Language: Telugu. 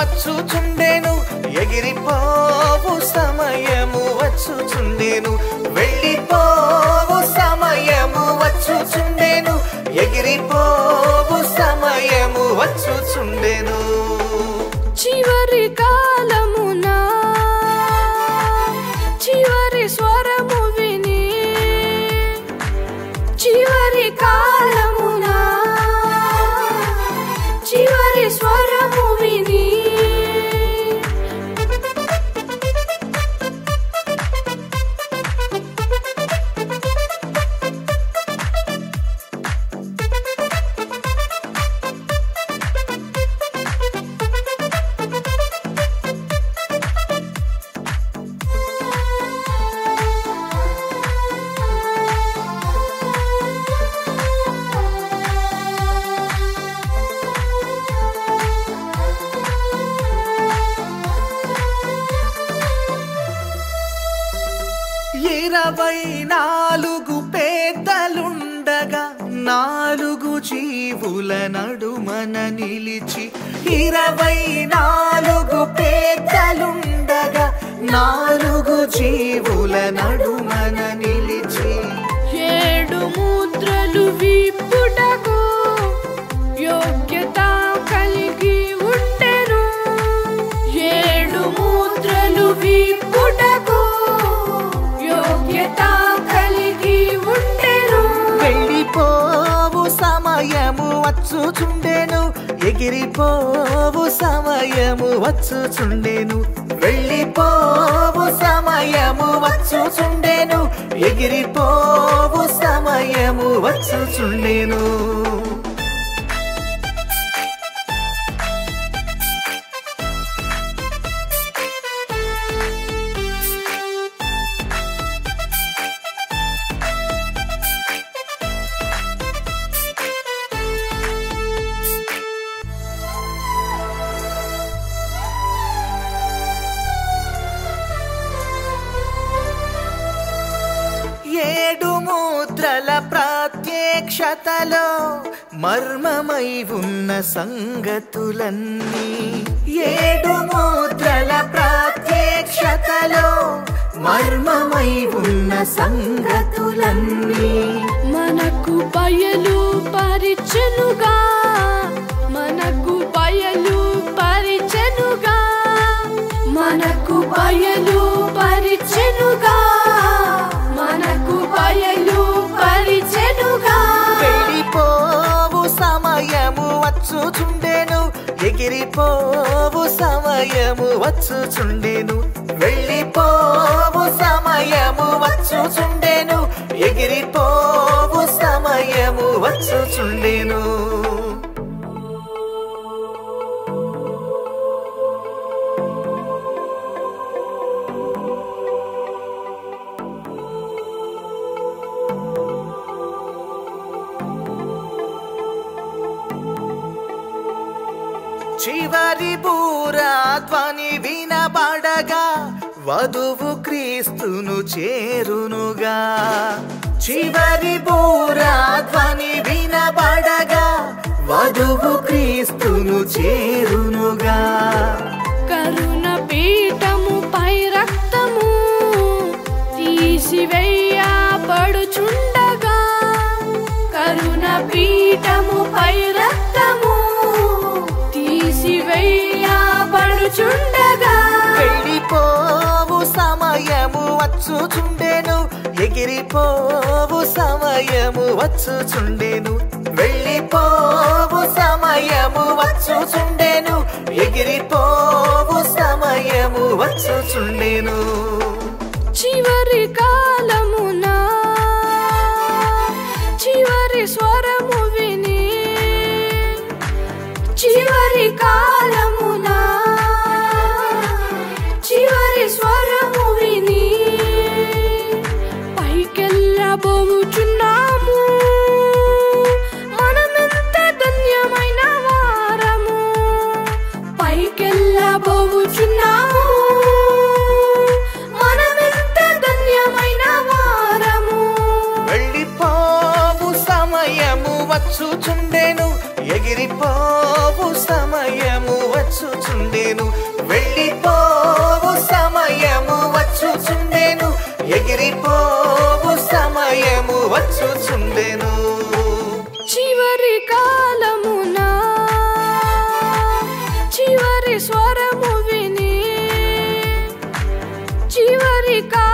వచ్చుచుండెను ఎగిరిపోవు సమయము వచ్చుచుండెను వెళ్ళిపోవు సమయము వచ్చుచుండెను ఎగిరిపోవు సమయము వచ్చుచుండెను చివరి కాలమున చివరి స్వరము విని చివరి కాలమున చివరి స్వరము విని ఇరవై నాలుగు పేదలుండగా నాలుగు జీవుల నడుమన నిలిచి ఇరవై నాలుగు పేదలుండగా నాలుగు జీవుల నడుమన నిలిచి ఏడు ముద్రలు విప్పుటకు యోగ్యత కలిగి ఉండెను ఏడు ముద్రలు విప్పుటకు యోగ్యత కలిగి ఉండెను వెళ్ళిపోవు సమయము వచ్చుచుండెను ఎగిరిపోవు సమయము వచ్చుచుండెను వెళ్ళిపోవు సమయము వచ్చుచుండెను ఎగిరిపోవు సమయము వచ్చుచుండెను ఏడు ముద్రల ప్రత్యక్షతలో మర్మమై ఉన్న సంగతులన్నీ ఏడు ముద్రల ప్రత్యక్షతలో మర్మమై ఉన్న సంగతులన్నీ మనకు బయలు పరిచెనుగా మనకు బయలు పరిచెనుగా మనకు బయలు పరిచెనుగా మనకు బయలు పరిచెనుగా వెళ్ళిపోవు సమయము వచ్చుచుండెను ఎగిరిపోవు సమయము వచ్చుచుండెను వెళ్ళిపోవు సమయము వచ్చుచుండెను ఎగిరిపోవు సమయము వచ్చుచుండెను చివరి బూరా ధ్వని వినబడగా వధువు క్రీస్తును చేరునుగా చివరి బూరా ధ్వని వినబడగా వధువు క్రీస్తును చేరునుగా కరుణ పీఠము పై రక్తము తీసివేయబడుచుండగా కరుణ పీఠము పై రక్తము తీసివేయబడుచుండగా వెళ్ళిపోవు సమయము వచ్చుచుండెను ఎగిరిపోవు సమయము వచ్చుచుండెను వెళ్ళిపోవు సమయము వచ్చుచుండెను ఎగిరిపోవు సమయము వచ్చుచుండెను చివరి కాలమున చివరి స్వరము విని చివరి కాలమున చివరి స్వరము విని పైకెళ్ళబోచున్నాము మనమెంత ధన్యమైన వారము పైకెళ్ళబోచున్నాము మనమెంత ధన్యమైన వారము వెళ్ళిపోవు సమయము వచ్చుచుండెను ఎగిరిపోవు సమయము వచ్చుచుండెను వచ్చుచుండెను వెళ్ళిపోవు సమయము వచ్చుచుండెను ఎగిరిపోవు సమయము వచ్చుచుండెను చివరి కాలమున చివరి స్వరము విని చివరి కా